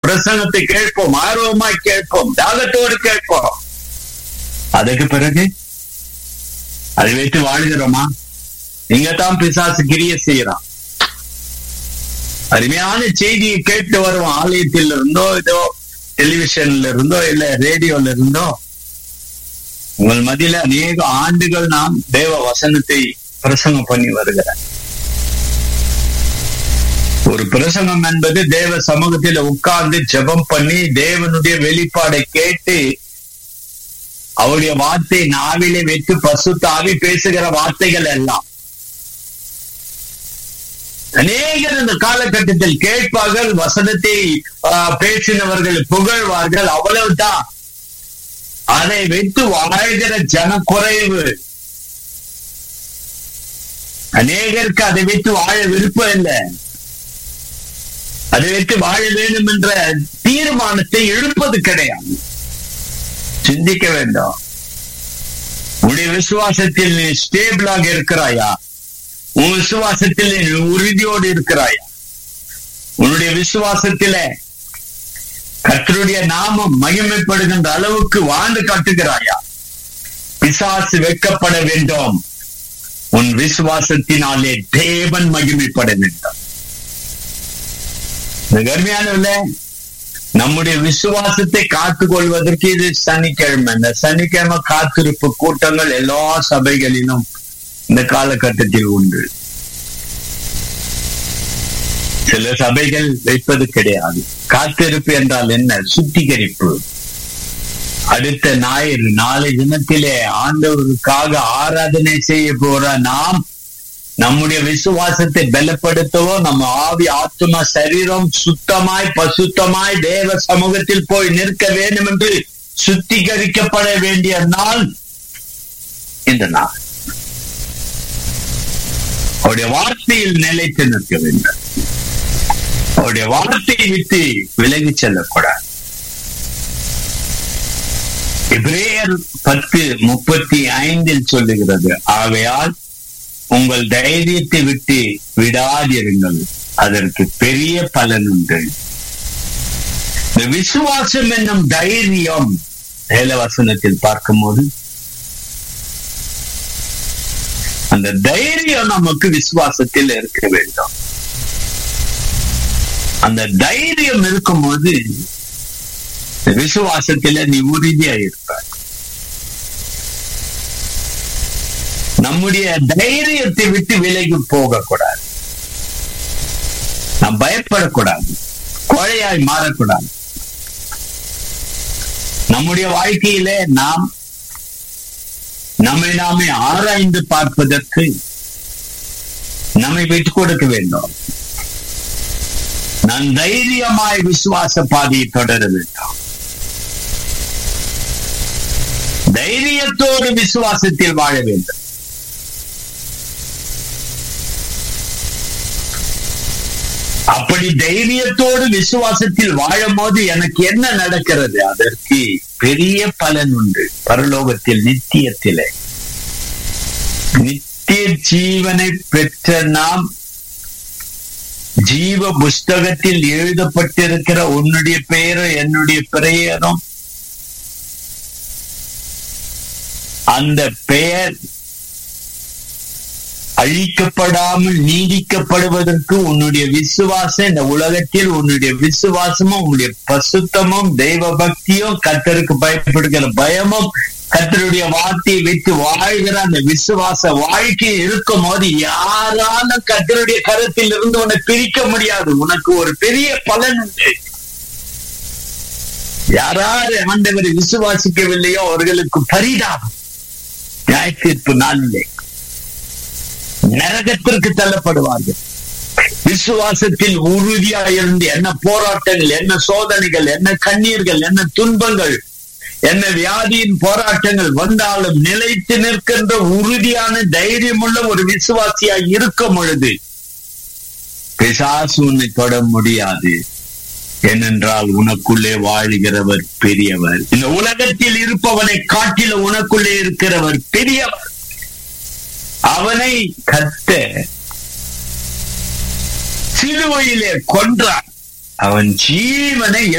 பிரசங்கத்தை கேட்போம் ஆர்வமாய் கேட்போம் தாகத்தோடு கேட்போம் அதுக்கு பிறகு அதை வைத்து வாழ்கிறோமா நீங்க தான் பிசாசு கிரிய செய்யறான் அருமையான செய்தியை கேட்டு வருவோம் ஆலயத்தில் இருந்தோ இதோ டெலிவிஷன்ல இருந்தோ இல்ல ரேடியோல இருந்தோ உங்கள் மத்தியில அநேக ஆண்டுகள் நாம் தேவ வசனத்தை பிரசங்கம் பண்ணி வருகிறேன் ஒரு பிரசங்கம் என்பது தேவ சமூகத்தில் உட்கார்ந்து ஜெபம் பண்ணி தேவனுடைய வெளிப்பாடை கேட்டு அவருடைய வார்த்தை நாவிலே வைத்து பசு தாவி பேசுகிற வார்த்தைகள் எல்லாம் அநேகர் இந்த காலகட்டத்தில் கேட்பார்கள் வசனத்தை பேசினவர்கள் புகழ்வார்கள் அவ்வளவுதான் அதை வைத்து வாழ்கிற ஜன குறைவு அநேகருக்கு அதை வைத்து வாழ விருப்பம் இல்லை அதை வைத்து வாழ வேண்டும் என்ற தீர்மானத்தை எழுப்பது கிடையாது சிந்திக்க வேண்டாம் உன்னுடைய விசுவாசத்தில் நீ ஸ்டேபிளாக இருக்கிறாயா உன் விசுவாசத்தில் நீ உறுதியோடு இருக்கிறாயா உன்னுடைய விசுவாசத்தில கத்தருடைய நாமம் மகிமைப்படுகின்ற அளவுக்கு வாழ்ந்து காட்டுகிறாயா பிசாசு வைக்கப்பட வேண்டும் உன் விசுவாசத்தினாலே தேவன் மகிமைப்பட வேண்டும் கர்மையானவில்லை நம்முடைய விசுவாசத்தை காத்துக் கொள்வதற்கு இது சனிக்கிழமை இந்த சனிக்கிழமை காத்திருப்பு கூட்டங்கள் எல்லா சபைகளிலும் இந்த காலகட்டத்தில் உண்டு சில சபைகள் வைப்பது கிடையாது காத்திருப்பு என்றால் என்ன சுத்திகரிப்பு அடுத்த ஞாயிறு நாளை தினத்திலே ஆண்டவருக்காக ஆராதனை செய்ய போற நாம் நம்முடைய விசுவாசத்தை பலப்படுத்தவோ நம்ம ஆவி ஆத்மா சரீரம் சுத்தமாய் பசுத்தமாய் தேவ சமூகத்தில் போய் நிற்க வேண்டும் என்று சுத்திகரிக்கப்பட வேண்டிய நாள் இந்த நாள் அவருடைய வார்த்தையில் நிலைத்து நிற்க வேண்டும் அவருடைய வார்த்தையை விட்டு விலகி செல்லக்கூடாது இப்ரேயர் பத்து முப்பத்தி ஐந்தில் சொல்லுகிறது ஆகையால் உங்கள் தைரியத்தை விட்டு விடாதிருங்கள் அதற்கு பெரிய பலன் உண்டு இந்த விசுவாசம் என்னும் தைரியம் வேலவசனத்தில் பார்க்கும்போது அந்த தைரியம் நமக்கு விசுவாசத்தில் இருக்க வேண்டும் அந்த தைரியம் இருக்கும்போது விசுவாசத்தில நீ உறுதியா இருப்ப நம்முடைய தைரியத்தை விட்டு விலகி போகக்கூடாது நாம் பயப்படக்கூடாது கோழையாய் மாறக்கூடாது நம்முடைய வாழ்க்கையிலே நாம் நம்மை நாமே ஆராய்ந்து பார்ப்பதற்கு நம்மை விட்டுக் கொடுக்க வேண்டும் நான் தைரியமாய் விசுவாச பாதையை தொடர வேண்டும் தைரியத்தோடு விசுவாசத்தில் வாழ வேண்டும் அப்படி தைரியத்தோடு விசுவாசத்தில் வாழும் போது எனக்கு என்ன நடக்கிறது அதற்கு பெரிய பலன் உண்டு பரலோகத்தில் நித்தியத்திலே நித்திய ஜீவனை பெற்ற நாம் ஜீவ புஸ்தகத்தில் எழுதப்பட்டிருக்கிற உன்னுடைய பெயரும் என்னுடைய பெயரும் அந்த பெயர் அழிக்கப்படாமல் நீடிக்கப்படுவதற்கு உன்னுடைய விசுவாசம் இந்த உலகத்தில் உன்னுடைய விசுவாசமும் உன்னுடைய பசுத்தமும் தெய்வ பக்தியும் கத்தருக்கு பயப்படுகிற பயமும் கத்தருடைய வார்த்தையை வைத்து வாழ்கிற அந்த விசுவாச வாழ்க்கை இருக்கும் போது யாராலும் கத்தருடைய கருத்தில் இருந்து உன்னை பிரிக்க முடியாது உனக்கு ஒரு பெரிய பலன் உண்டு யாராரு ஆண்டவரை விசுவாசிக்கவில்லையோ அவர்களுக்கு பரிதாபம் நியாயத்தீர்ப்பு நாளிலே நரகத்திற்கு தள்ளப்படுவார்கள் விசுவாசத்தில் உறுதியா இருந்து என்ன போராட்டங்கள் என்ன சோதனைகள் என்ன கண்ணீர்கள் என்ன துன்பங்கள் என்ன வியாதியின் போராட்டங்கள் வந்தாலும் நிலைத்து நிற்கின்ற உறுதியான தைரியமுள்ள ஒரு விசுவாசியாய் இருக்கும் பொழுது பிசாசு உன்னை தொட முடியாது ஏனென்றால் உனக்குள்ளே வாழுகிறவர் பெரியவர் இந்த உலகத்தில் இருப்பவனை காட்டில உனக்குள்ளே இருக்கிறவர் பெரியவர் அவனை கத்த சிலுவையிலே கொன்றான் அவன் ஜீவனை